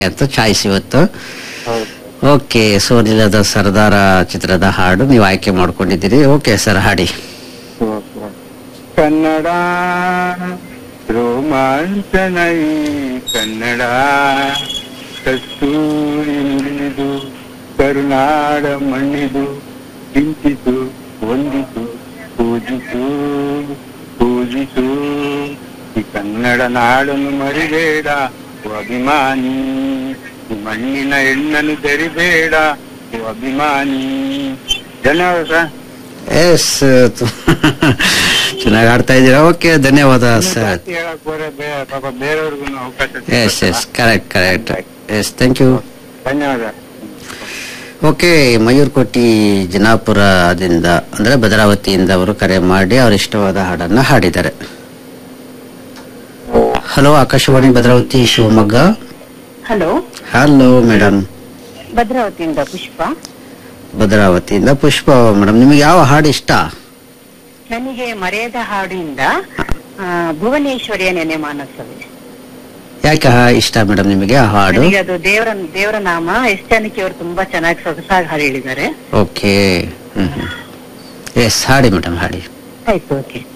ಅಂತ ಚಾಯ್ಸ್ ಇವತ್ತು ಹೌದು ಓಕೆ ಸೋನಿಲದ ಸರ್ದಾರ ಚಿತ್ರದ ಹಾಡು ನೀವು ಆಯ್ಕೆ ಮಾಡ್ಕೊಂಡಿದ್ದೀರಿ ಓಕೆ ಸರ್ ಹಾಡಿ ಓಕೆ. ಕನ್ನಡ ರೋಮಾಂಚನ ಈ ಕನ್ನಡ ಕಸ್ತೂರಿ ನುಡಿದು ಕರುನಾಡ ಮಣ್ಣಿದು ಚಿಂತಿಸು ವಂದಿಸು ಪೂಜಿಸು ಪೂಜಿಸು ಈ ಕನ್ನಡ ನಾಡನ್ನು ಮರಿಬೇಡ ಓ ಅಭಿಮಾನಿ ಈ ಮಣ್ಣಿನ ಹೆಣ್ಣನ್ನು ತೆರಿಬೇಡ ಓ ಅಭಿಮಾನಿ ಧನ್ಯವಾದ ಸರ್ ಎಸ್ ಚೆನ್ನಾಗಿ ಆಡ್ತಾ ಇದ್ದೀರಾ ಓಕೆ ಧನ್ಯವಾದ ಸರ್ ಜಾಸ್ತಿ ಹೇಳಕ್ ಬರೋ ಬೇ- ಪಾಪ ಬೇರೆಯವ್ರಿಗೂ ಅವಕಾಶ ಎಸ್ ಎಸ್ ಸಿಗ್ಬೇಕಲ್ಲ? Correct correct yes thank you ಧನ್ಯವಾದ ಓಕೆ ಮಯೂರ್ಕೋಟಿ ಜನಾಪುರದಿಂದ ಅಂದ್ರೆ ಭದ್ರಾವತಿಯಿಂದ ಅವರು ಕರೆ ಮಾಡಿ ಅವ್ರ ಇಷ್ಟವಾದ ಹಾಡನ್ನ ಹಾಡಿದ್ದಾರೆ hello Akashvani Bhadravati Shivamogga hello hello madam ಭದ್ರಾವತಿಯಿಂದ ಪುಷ್ಪ ಭದ್ರಾವತಿಯಿಂದ ಪುಷ್ಪ ಮೇಡಮ್ ನಿಮಗೆ ಯಾವ ಹಾಡು ಇಷ್ಟ ನನಗೆ ಮರೆಯದ ಹಾಡಿಂದ ಆ, ಭುವನೇಶ್ವರಿಯ ನೆನೆ ಮಾನಸವೇ ಯಾಕೆ ಹಾ ಇಷ್ಟ ಮೇಡಮ್ ನಿಮಗೆ ಆ ಹಾಡು ನನಗೆ ಅದು ದೇವರ ದೇವರ ನಾಮ ಎಸ್ ಜಾನಕಿ ಅವರು ತುಂಬಾ ಚೆನ್ನಾಗಿ ಸೊಗಸಾಗಿ ಹಾಡು ಹೇಳಿದ್ದಾರೆ ಓಕೆ ಹ್ಮ್ ಎಸ್ ಹಾಡಿ ಮೇಡಮ್ ಹಾಡಿ ಆಯ್ತು ಓಕೆ